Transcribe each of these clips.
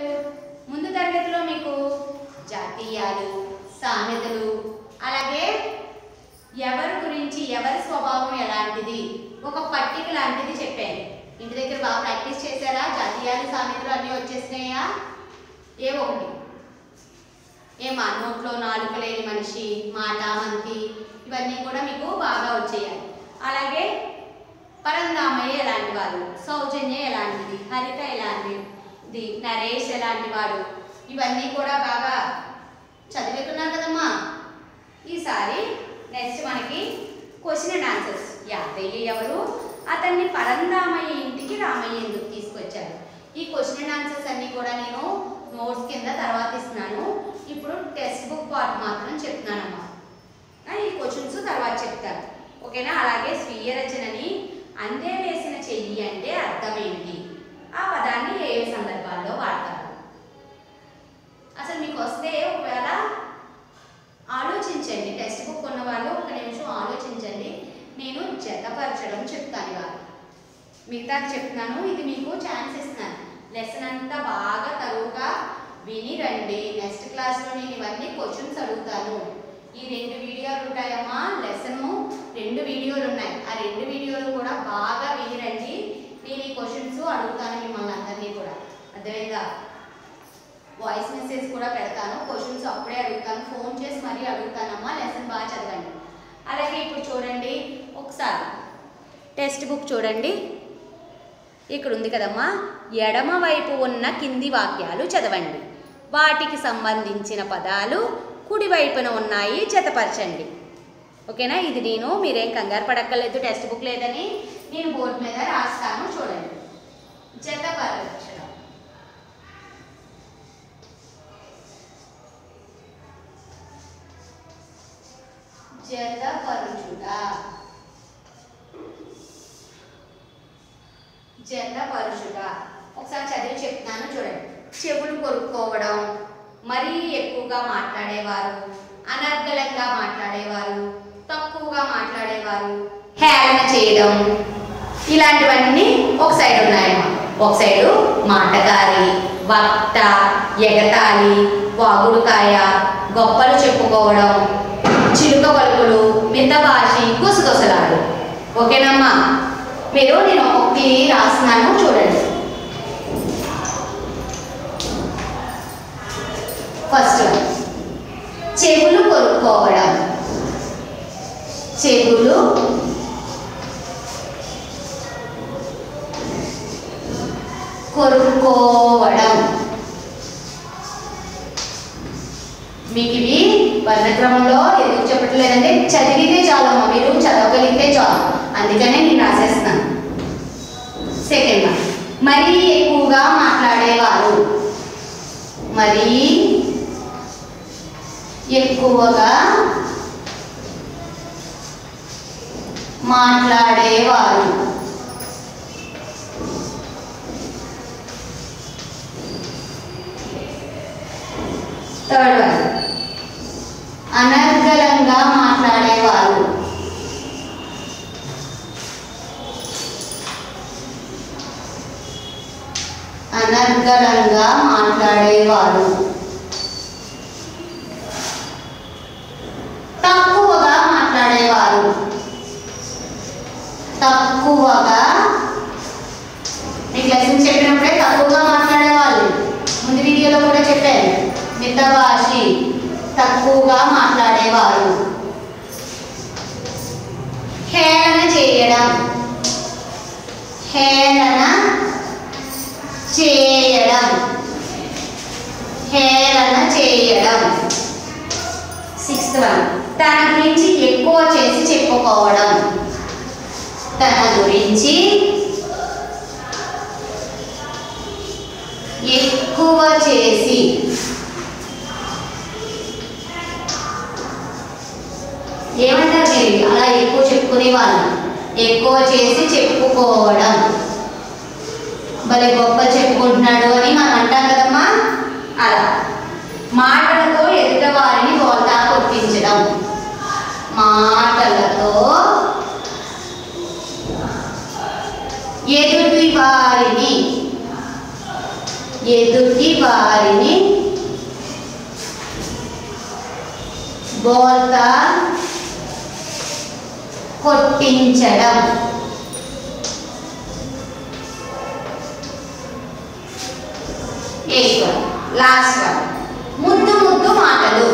ముందు తరగతిలో మీకు జాతీయాలు సామెతలు అలాగే ఎవరి గురించి ఎవరి స్వభావం ఎలాంటిది ఒక పట్టిక లాంటిది చెప్పాను ఇంటి దగ్గర బాగా ప్రాక్టీస్ చేశారా జాతీయాలు సామెతలు అన్నీ వచ్చేసినాయా ఏ ఒకటి ఏ మా నోట్లో నాలుక లేని మనిషి మాట మంతి ఇవన్నీ కూడా మీకు బాగా వచ్చేయాలి అలాగే పరందామయ్య ఎలాంటి వారు సౌజన్య ఎలాంటిది హరిత ఎలాంటిది నరేష్ ఎలాంటి వాడు ఇవన్నీ కూడా బాగా చదివేతున్నారు కదమ్మా ఈసారి నెక్స్ట్ మనకి క్వశ్చన్ అండ్ ఆన్సర్స్ యాదయ్య ఎవరు అతన్ని పరందామయ్య ఇంటికి రామయ్య ఎందుకు తీసుకొచ్చారు ఈ క్వశ్చన్ అండ్ ఆన్సర్స్ అన్నీ కూడా నేను నోట్స్ కింద తర్వాత ఇస్తున్నాను ఇప్పుడు టెక్స్ట్ బుక్ పార్ట్ మాత్రం చెప్తున్నానమ్మా ఆ, ఈ క్వశ్చన్స్ తర్వాత చెప్తాను ఓకేనా అలాగే స్వీయ రచనని అందే వేసిన చెయ్యి అంటే అర్థం ఏంటి ఆ పదాన్ని ఏ ఏ సందర్భాల్లో వాడతారు అసలు మీకు వస్తే ఒకవేళ ఆలోచించండి టెక్స్ట్ బుక్ ఉన్న వాళ్ళు ఒక నిమిషం ఆలోచించండి నేను జతపరచడం చెప్తాను ఇవాళ మిగతా చెప్తున్నాను ఇది మీకు ఛాన్స్ ఇస్తున్నాను లెసన్ అంతా బాగా తరువుగా విని రండి నెక్స్ట్ క్లాస్లో నేను ఇవన్నీ క్వశ్చన్స్ అడుగుతాను ఈ రెండు వీడియోలు ఉంటాయమ్మా లెసన్ రెండు వీడియోలు ఉన్నాయి ఆ రెండు వీడియోలు కూడా బాగా విని రండి నేను ఈ క్వశ్చన్స్ అడుగుతాను మిమ్మల్ని అందరినీ కూడా అర్థమైందా వాయిస్ మెసేజ్ కూడా పెడతాను క్వశ్చన్స్ అప్పుడే అడుగుతాను ఫోన్ చేసి మరీ అడుగుతానమ్మా లెసన్ బాగా చదవండి అలాగే ఇప్పుడు చూడండి ఒకసారి టెక్స్ట్ బుక్ చూడండి ఇక్కడ ఉంది కదమ్మా ఎడమ వైపు ఉన్న కింది వాక్యాలు చదవండి వాటికి సంబంధించిన పదాలు కుడి వైపున ఉన్నాయి జతపరచండి ఓకేనా ఇది నేను మీరేం కంగారు పడక్కర్లేదు టెక్స్ట్ బుక్ లేదని నేను బోర్డు మీద రాస్తాను చూడండి జతపరచడం జతపరచుట జతపరచుట ఒకసారి చదివి చెప్తున్నాను చూడండి చెవులు కొరుక్కోవడం మరీ ఎక్కువగా మాట్లాడేవారు అనర్గళంగా మాట్లాడేవారు తక్కువగా మాట్లాడేవారు హేళన చేయడం ఇలాంటివన్నీ ఒక సైడ్ ఉన్నాయమ్మా ఒక సైడు మాటగారి వక్త ఎగతాళి వాగుడుకాయ గొప్పలు చెప్పుకోవడం చిలుక పలుకులు మితభాషి గుసగుసలాడు ఓకేనమ్మా మీరు నేను ఒక్కొక్కటి రాస్తున్నాను చూడండి ఫస్ట్ చెవులు కొనుక్కోవడం చెవులు కొనుక్కోవడం మీకు ఇవి వర్ణక్రమంలో ఎందుకు చెప్పట్లేదంటే చదివితే చాలమ్మా మీరు చదవగలిగితే చాలు అందుకనే నేను రాసేస్తున్నాను సెకండ్ వన్ మరీ ఎక్కువగా మాట్లాడేవారు మరీ ఎక్కువగా మాట్లాడేవారు థర్డ్ వన్ అనర్గళంగా మాట్లాడేవారు అనర్గళంగా మాట్లాడేవారు తక్కువగా మాట్లాడేవారు తక్కువగా మీకు లెసన్ చెప్పినప్పుడే తక్కువగా మాట్లాడేవాళ్ళు ముందు వీడియోలో కూడా చెప్పాను మితభాషి తక్కువగా మాట్లాడేవారు హేళన చేయడం హేళన చేయడం హేళన చేయడం సిక్స్త్ వన్ తన గురించి ఎక్కువ చేసి చెప్పుకోవడం తన గురించి ఎక్కువ చేసి ఏమంటారు మీరు అలా ఎక్కువ చెప్పుకునే వాళ్ళు ఎక్కువ చేసి చెప్పుకోవడం భలే గొప్ప చెప్పుకుంటున్నాడు అని మనం అంటాం కదమ్మా అలా మాటలతో ఎదుటవారిని బోల్తా కొట్టించడం మాటలతో ఎదుటి వారిని ఎదుటి వారిని బోల్తా కొట్టించడం ఎయిత్ వన్ లాస్ట్ వన్ ముద్దు ముద్దు మాటలు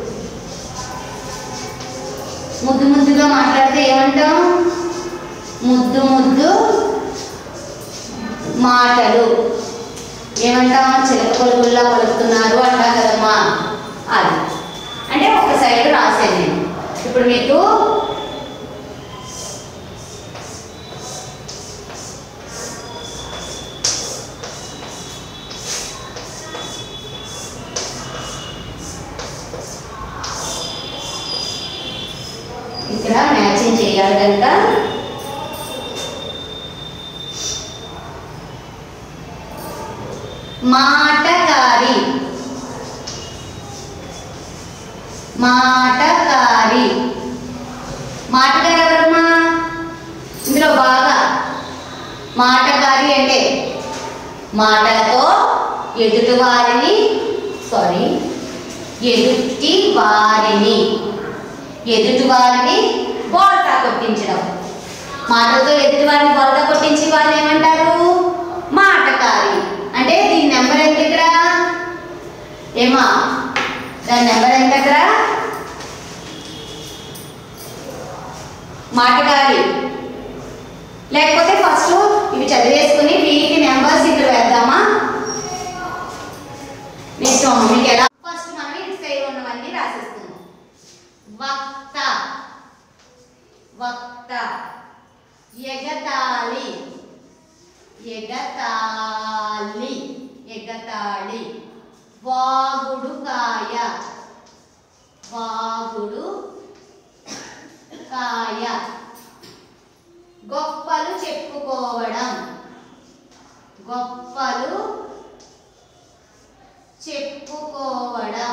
ముద్దు ముద్దుగా మాట్లాడితే ఏమంటాం ముద్దు ముద్దు మాటలు ఏమంటాం చిలక పలుకుల్లా పలుకుతున్నారు అంటాం కదమ్మా అది అంటే ఒక సైడ్ రాసాను నేను ఇప్పుడు మీకు ఇక్కడ మ్యాచింగ్ చేయాలి కనుక మాటకారి మాటకారి మాటకారి ఎవరమ్మా ఇందులో బాగా మాటకారి అంటే మాటలతో ఎదుటి వారిని సారీ ఎదుటి వారిని ఎదుటి వారిని బోల్తా కొట్టించడం మాటలతో ఎదుటి వారిని బోల్తా కొట్టించి వాళ్ళు ఏమంటారు మాటకారి అంటే దీని నెంబర్ ఎంత ఇక్కడ ఏమా దాని నెంబర్ ఎంత ఇక్కడ మాటకారి లేకపోతే ఫస్ట్ ఇవి చదివేసుకుని వీటికి నెంబర్స్ ఇక్కడ వేద్దామా నెక్స్ట్ అమ్మ మీకు ఎలా ఫస్ట్ మనం ఇటు సైడ్ ఉన్నవన్నీ రాసేస్తున్నాం వక్త వక్త ఎగతాళి ఎగతాళి ఎగతాళి వాగుడు కాయ వాగుడు కాయ గొప్పలు చెప్పుకోవడం గొప్పలు చెప్పుకోవడం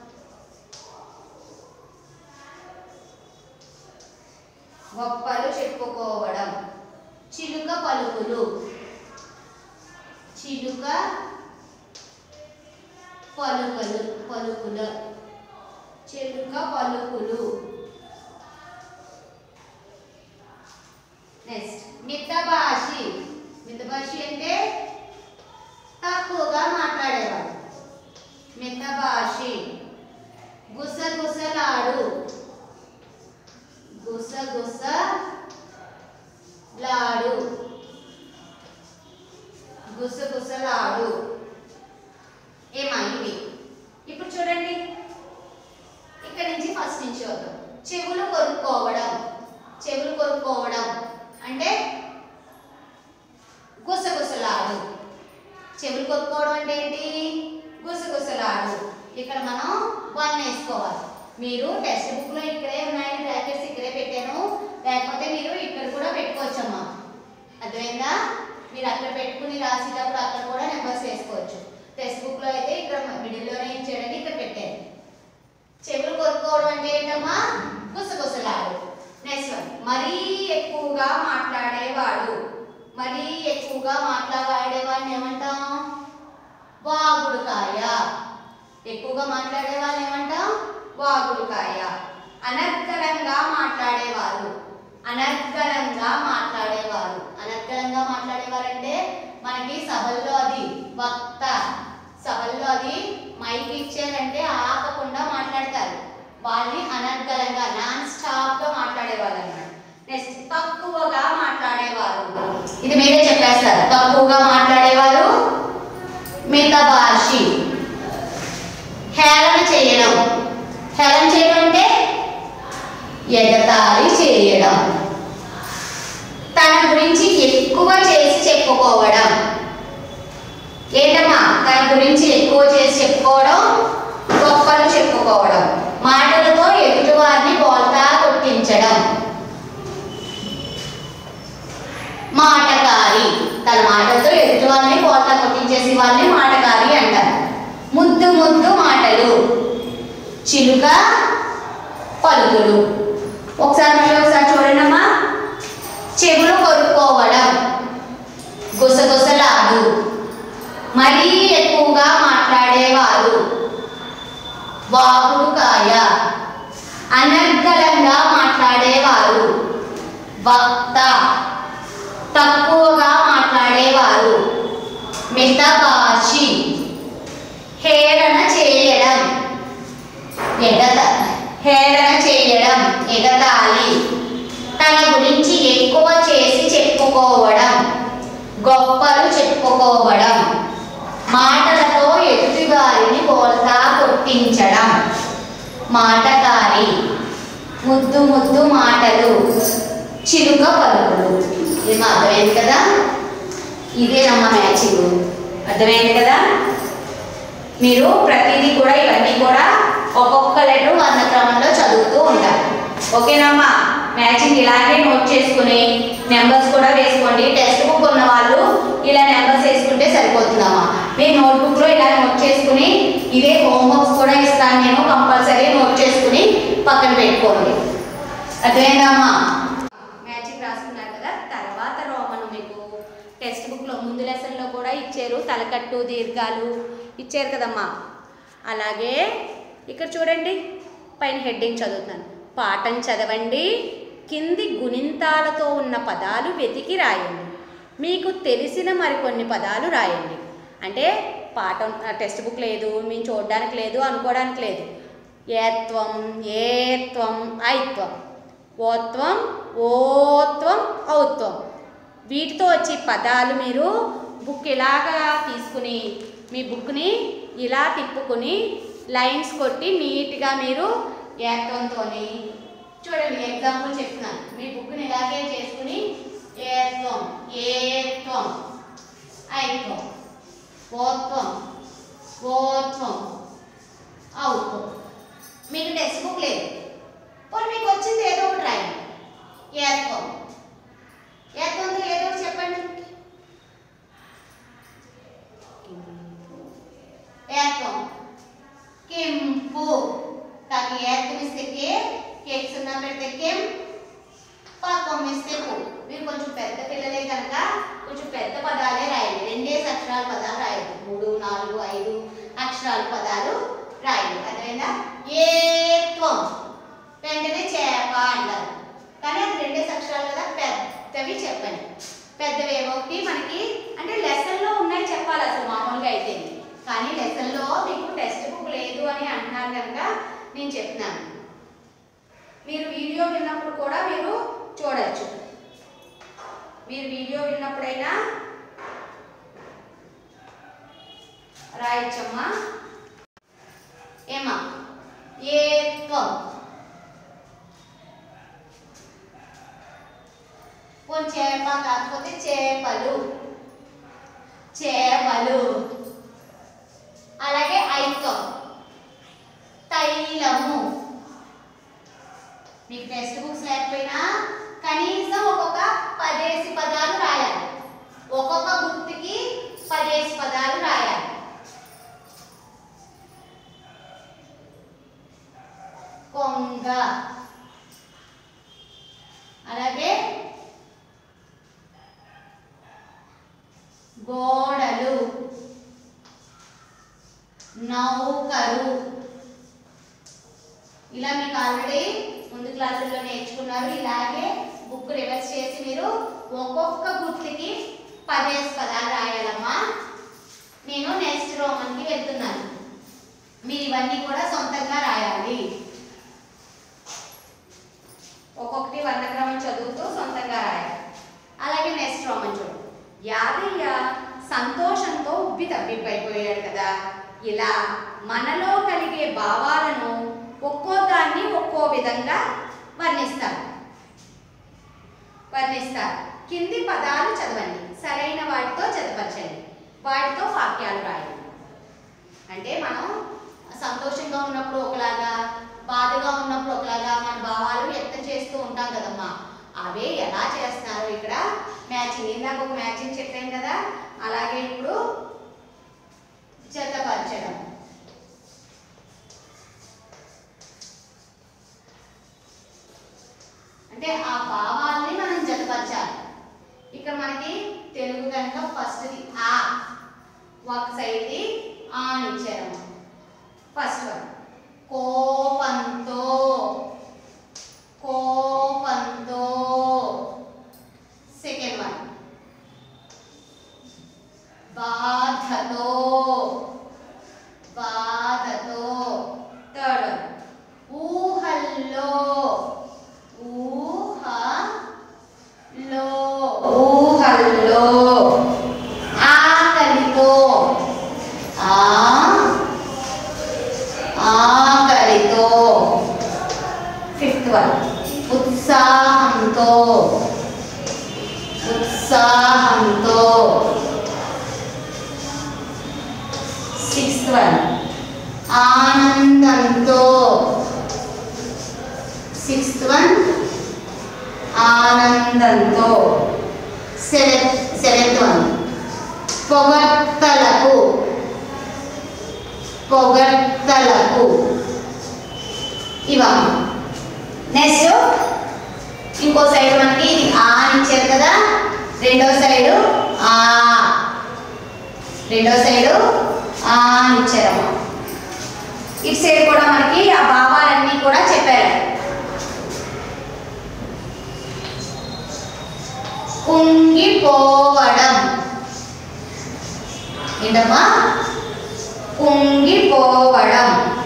గొప్పలు చెప్పుకోవడం చిలుక పలుకులు చిలుక పలుకలు పలుకుల చిలుక పలుకులు నెక్స్ట్ మితభాషి మితభాషి అంటే తక్కువగా మాట్లాడేవాడు మితభాషి గుసగుసలాడు గుసగుస లాడు గుసగుసలాడు ఏమా ఇవి ఇప్పుడు చూడండి ఇక్కడ నుంచి ఫస్ట్ నుంచి వద్దాం చెవులు కొరుక్కోవడం చెవులు కొరుక్కోవడం అంటే గుసగుసలాడు చెవులు కొరుక్కోవడం అంటే ఏంటి గుసగుసలాడు ఇక్కడ మనం వన్ వేసుకోవాలి మీరు టెక్స్ట్ బుక్ లో ఇక్కడే ఉన్నాయని బ్రాకెట్స్ ఇక్కడే పెట్టాను లేకపోతే మీరు ఇక్కడ కూడా పెట్టుకోవచ్చమ్మా అర్థమైందా మీరు అక్కడ పెట్టుకుని రాసేటప్పుడు అక్కడ కూడా నెంబర్స్ వేసుకోవచ్చు టెక్స్ట్ బుక్ లో అయితే ఇక్కడ మిడిల్లోనే ఇచ్చాడని ఇక్కడ పెట్టాను చెవులు కొరుక్కోవడం అంటే ఏంటమ్మా గుసగుసలాడు నెక్స్ట్ వన్ మరీ ఎక్కువగా మాట్లాడేవాడు మరీ ఎక్కువగా మాట్లాడేవాడిని ఏమంటాం వాగుడుకాయ ఎక్కువగా మాట్లాడే వాళ్ళు ఏమంటాం వాగుడుకాయ అనర్గళంగా మాట్లాడేవారు అనర్గళంగా మాట్లాడేవారు అనర్గళంగా మాట్లాడేవారంటే మనకి సభల్లో అది వక్త సభల్లో అది మైక్ ఇచ్చారంటే ఆపకుండా మాట్లాడతారు వాళ్ళని అనర్గళంగా నాన్ స్టాప్ గా మాట్లాడేవాళ్ళు అన్నమాట నెక్స్ట్ తక్కువగా మాట్లాడేవారు ఇది మీరే చెప్పేస్తారు తక్కువగా మాట్లాడేవారు మితభాషి హేళన చేయడం హేళన చేయడం అంటే ఎగతాళి చేయడం తన గురించి ఎక్కువ చేసి చెప్పుకోవడం ఏంటమ్మా తన గురించి ఎక్కువ చేసి చెప్పుకోవడం గొప్పలు చెప్పుకోవడం మాటలతో ఎదుటివారిని బోల్తా కొట్టించడం మాటకారి తన మాటలతో ఎదుటివారిని బోల్తా కొట్టించేసి వాళ్ళని మాటకారి అంటారు ముద్దు ముద్దు మాటలు చిలుక పలుకులు ఒకసారి మళ్ళీ ఒకసారి చూడండి అమ్మా చెవులు కొరుక్కోవడం గుసగుసలాడు మరీ ఎక్కువ వాగుడుకాయ అనర్గళంగా మాట్లాడేవారు వక్త తక్కువగా మాట్లాడేవారు మితభాషి హేళన చేయడం ఎగత హేళన చేయడం ఎగతాళి తన గురించి ఎక్కువ చేసి చెప్పుకోవడం గొప్పలు చెప్పుకోవడం మాటలతో ఎదుటివారిని బోల్తా కొట్టించడం మాటకారి ముద్దు ముద్దు మాటలు చిలుక పలుకులు ఇది అర్థమైంది కదా ఇదేనమ్మా మ్యాచింగ్ అర్థమైంది కదా మీరు ప్రతిదీ కూడా ఇవన్నీ కూడా ఒక్కొక్క లెటర్ వంద క్రమంలో చదువుతూ ఉంటారు ఓకేనమ్మా మ్యాచింగ్ ఇలాగే నోట్ చేసుకుని నెంబర్స్ కూడా వేసుకోండి టెక్స్ట్ బుక్ ఉన్న వాళ్ళు ఇలా నెంబర్స్ వేసుకుంటే సరిపోతుందమ్మా మీ నోట్బుక్లో ఇలా నోట్ చేసుకుని ఇదే హోంవర్క్స్ కూడా ఇస్తాను నేను కంపల్సరీ నోట్ చేసుకుని పక్కన పెట్టుకోండి అర్థమైందమ్మా మ్యాచింగ్ రాసుకున్నారు కదా తర్వాత రోమన్ మీకు టెక్స్ట్ బుక్లో ముందు లెసన్లో కూడా ఇచ్చారు తలకట్టు దీర్ఘాలు ఇచ్చారు కదమ్మా అలాగే ఇక్కడ చూడండి పైన హెడ్డింగ్ చదువుతున్నాను పాఠం చదవండి కింది గుణింతాలతో ఉన్న పదాలు వెతికి రాయండి మీకు తెలిసిన మరికొన్ని పదాలు రాయండి అంటే పాఠం టెక్స్ట్ బుక్ లేదు మేము చూడడానికి లేదు అనుకోవడానికి లేదు ఏత్వం ఏత్వం ఐత్వం ఓత్వం ఓత్వం ఔత్వం వీటితో వచ్చి పదాలు మీరు బుక్ ఇలాగా తీసుకుని మీ బుక్ని ఇలా తిప్పుకొని లైన్స్ కొట్టి నీట్గా మీరు ఏత్వంతో చూడండి ఎగ్జాంపుల్ చెప్తున్నాను మీ బుక్ని ఇలాగే చేసుకుని ఏత్వం ఏత్వం ఐత్వం ఓత్వం ఓత్వం ఔత్వం మీకు టెక్స్ట్ బుక్ లేదు పోనీ మీకు వచ్చింది ఏదో ఒకటి రాయండి ఏత్వం ఏత్వంతో ఏదో ఒకటి చెప్పండి ఏత్వం కెంపు కాకి ఏత్వం ఇస్తే కే కేక్ సున్నా పెడితే కెం పాకం ఇస్తే పు మీరు కొంచెం పెద్ద పిల్లలే కనుక కొంచెం పెద్ద పదాలే రాయండి రెండేసి అక్షరాల పదాలు రాయండి మూడు నాలుగు ఐదు అక్షరాల పదాలు రాయండి అర్థమైందా ఏత్వం వెంటనే చేప అంటారు కానీ అది రెండేసి అక్షరాలు కదా పెద్దవి చెప్పండి పెద్దవి ఏమొకటి మనకి అంటే లెసన్లో ఉన్నాయి చెప్పాలి అసలు మామూలుగా అయితే కానీ లెసన్లో మీకు టెక్స్ట్ బుక్ లేదు అని అంటున్నారు కనుక నేను చెప్తున్నాను మీరు వీడియో విన్నప్పుడు కూడా మీరు చూడొచ్చు మీరు వీడియో విన్నప్పుడైనా రాయొచ్చమ్మా ఏమా ఏత్వం పోనీ చేప కాకపోతే చేపలు చేపలు అలాగే ఐత్వం తైలము మీకు టెక్స్ట్ బుక్స్ లేకపోయినా కనీసం ఒక్కొక్క పదేసి పదాలు రాయాలి ఒక్కొక్క గుర్తుకి పదేసి పదాలు రాయాలి కొంగ అలాగే గోడలు నౌకరు ఇలా మీకు ఆల్రెడీ ముందు క్లాసుల్లో నేర్చుకున్నారు ఇలాగే బుక్ రివర్స్ చేసి మీరు ఒక్కొక్క గుర్తుకి పదేసి పదాలు రాయాలమ్మా నేను నెక్స్ట్ రోమన్కి వెళ్తున్నాను మీరు ఇవన్నీ కూడా సొంతంగా రాయాలి ఒక్కొక్కటి వర్ణక్రమం చదువుతూ సొంతంగా రాయాలి అలాగే నెక్స్ట్ రోమన్ చూడు యాదయ్య సంతోషంతో ఉబ్బి తప్పిపోయాడు కదా ఇలా మనలో కలిగే భావాలను ఒక్కో దాన్ని ఒక్కో విధంగా వర్ణిస్తారు వర్ణిస్తారు కింది పదాలు చదవండి సరైన వాటితో చదపరచండి వాటితో వాక్యాలు రాయండి అంటే మనం సంతోషంగా ఉన్నప్పుడు ఒకలాగా బాధగా ఉన్నప్పుడు ఒకలాగా మన భావాలు వ్యక్తం చేస్తూ ఉంటాం కదమ్మా అవే ఎలా చేస్తున్నారు ఇక్కడ మ్యాచింగ్ ఇందాక ఒక మ్యాచింగ్ చెప్పాను కదా అలాగే ఇప్పుడు జతపరచడం అంటే ఆ భావాల్ని మనం జతపరచాలి ఇక్కడ మనకి తెలుగు కనుక ఫస్ట్ది ఆ ఒక సైడ్ది ఆ అని ఇచ్చారమ్మా ఫస్ట్ వన్ కోపంతో కోపంతో సెకండ్ వన్ బాధతో బాధతో థర్డ్ వన్ ఊహల్లో ఊహలో ఊహల్లో ఆకలితో ఆ ఆకలితో ఫిఫ్త్ వన్ ఉత్సాహంతో ఉత్సాహంతో సిక్స్త్ వన్ ఆనందంతో సిక్స్త్ వన్ ఆనందంతో సెవెంత్ సెవెంత్ వన్ పొగడ్తలకు పొగడ్తలకు ఇవా నెక్స్ట్ ఇంకో సైడ్ మనకి ఇది ఆ అని ఇచ్చారు కదా రెండో సైడు ఆ రెండో సైడు ఆ అని ఇచ్చారమ్మా ఇటు సైడ్ కూడా మనకి ఆ భావాలన్నీ కూడా చెప్పారు కుంగిపోవడం ఏంటమ్మా కుంగిపోవడం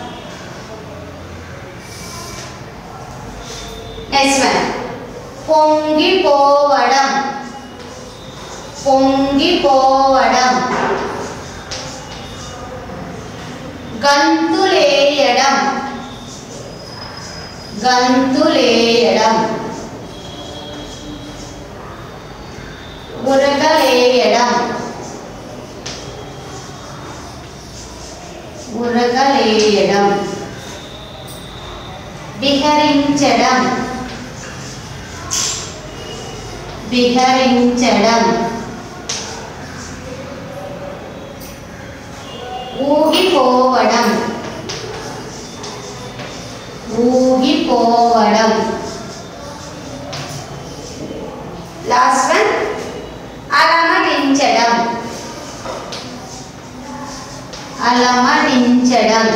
నెక్స్ట్ వన్ పొంగిపోవడం పొంగిపోవడం గంతులేయడం గంతులేయడం ఉరకలేయడం ఉరకలేయడం విహరించడం విహరించడం ఊగిపోవడం ఊగిపోవడం లాస్ట్ వన్ అలమటించడం అలమటించడం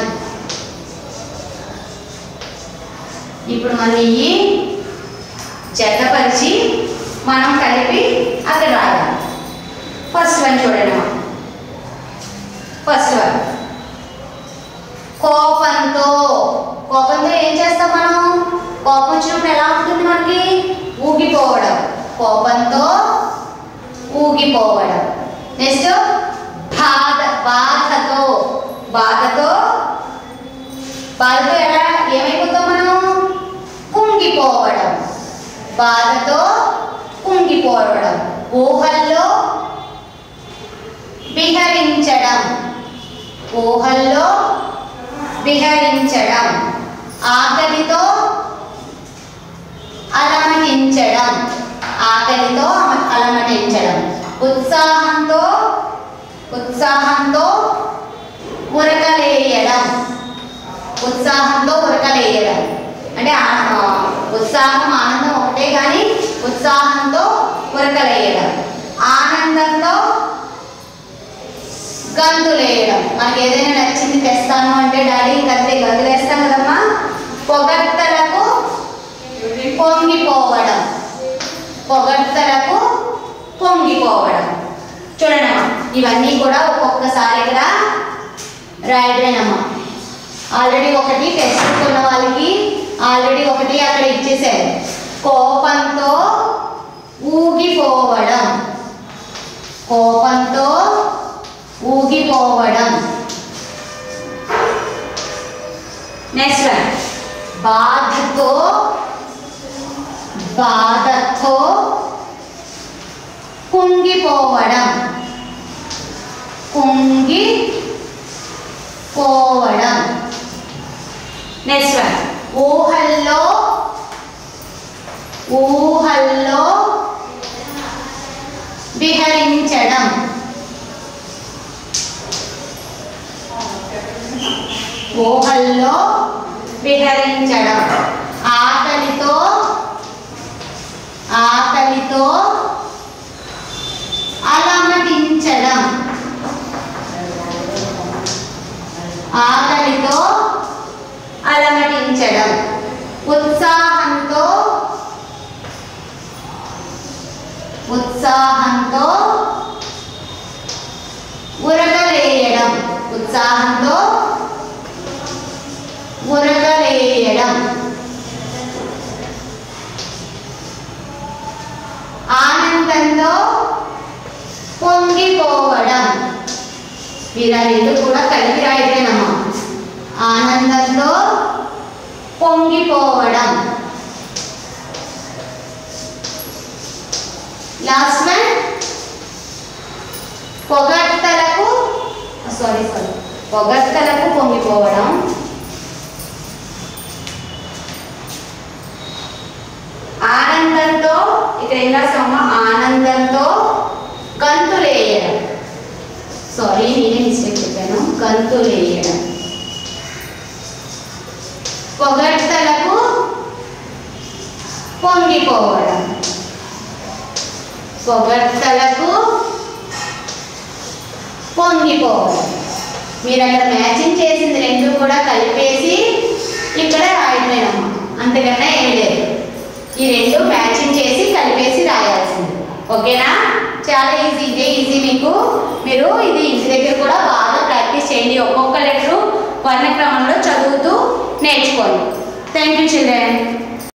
ఇప్పుడు మళ్ళీ ఈ జతపరిచి మనం కలిపి అది రాయాలి ఫస్ట్ వన్ చూడండి అమ్మా. ఫస్ట్ వన్ కోపంతో కోపంతో ఏం చేస్తాం మనం కోపం వచ్చినప్పుడు ఎలా ఉంటుంది మనకి ఊగిపోవడం కోపంతో ఊగిపోవడం నెక్స్ట్ బాధ బాధతో బాధతో బాధతో ఎలా ఏమైపోతాం మనం కుంగిపోవడం బాధతో కుంగిపోవడం ఊహల్లో విహరించడం ఊహల్లో విహరించడం ఆకలితో అలమటించడం ఆకలితో అమ- అలమటించడం ఉత్సాహంతో ఉత్సాహంతో ఉరకలేయడం ఉత్సాహంతో ఉరకలేయడం అంటే ఆ- ఆ, ఉత్సాహం ఆనందం ఒకటే కానీ ఉత్సాహంతో ఉరకలేయడం ఆనందంతో గంతులేయడం మనకి ఏదైనా నచ్చింది తెస్తాను అంటే డాడీ కత్తి గంతులేస్తాం కదమ్మా పొగడ్తలకు పొంగిపోవడం పొగడ్తలకు పొంగిపోవడం చూడండమ్మా ఇవన్నీ కూడా ఒక్కొక్కసారిగా రాయడమేనమ్మా ఆల్రెడీ ఒకటి టెక్స్ట్ ఉన్న వాళ్ళకి ఆల్రెడీ ఒకటి అక్కడ ఇచ్చేసారు కోపంతో ఊగిపోవడం కోపంతో ఊగిపోవడం నెక్స్ట్ వన్ బాధతో బాధతో కుంగిపోవడం కుంగి పోవడం నెక్స్ట్ వన్ ఊహల్లో ఊహల్లో విహరించడం ఊహల్లో విహరించడం ఆకలితో ఆకలితో అలమటించడం ఆకలితో అలమటించడం ఉత్సాహంతో ఉత్సాహంతో ఉరకలేయడం ఉత్సాహంతో ఉరకలేయడం ఆనందంతో పొంగిపోవడం మీరు ఆ రెండు కూడా కలిపి రాయటమేనమ్మా ఆనందంతో పొంగిపోవడం లాస్ట్ వన్ పొగడ్తలకు సారీ సారీ పొగడ్తలకు పొంగిపోవడం ఆనందంతో ఇక్కడ ఏం రాసామా ఆనందంతో గంతులేయడం సారీ నేనే మిస్టేక్ చెప్పాను గంతులేయడం పొగడ్తలకు పొంగిపోవడం పొగడ్తలకు పొంగిపోవడం మీరు అక్కడ మ్యాచింగ్ చేసింది రెండు కూడా కలిపేసి ఇక్కడ రాయటమేనమ్మా అంతకన్నా ఏం లేదు ఈ రెండు మ్యాచింగ్ చేసి కలిపేసి రాయాల్సింది ఓకేనా చాలా ఈజీ ఇదే ఈజీ మీకు మీరు ఇది ఇంటి దగ్గర కూడా బాగా ప్రాక్టీస్ చేయండి ఒక్కొక్క లెటరు వర్ణక్రమంలో చదువుతూ నేర్చుకోండి థ్యాంక్ యూ చిల్డ్రన్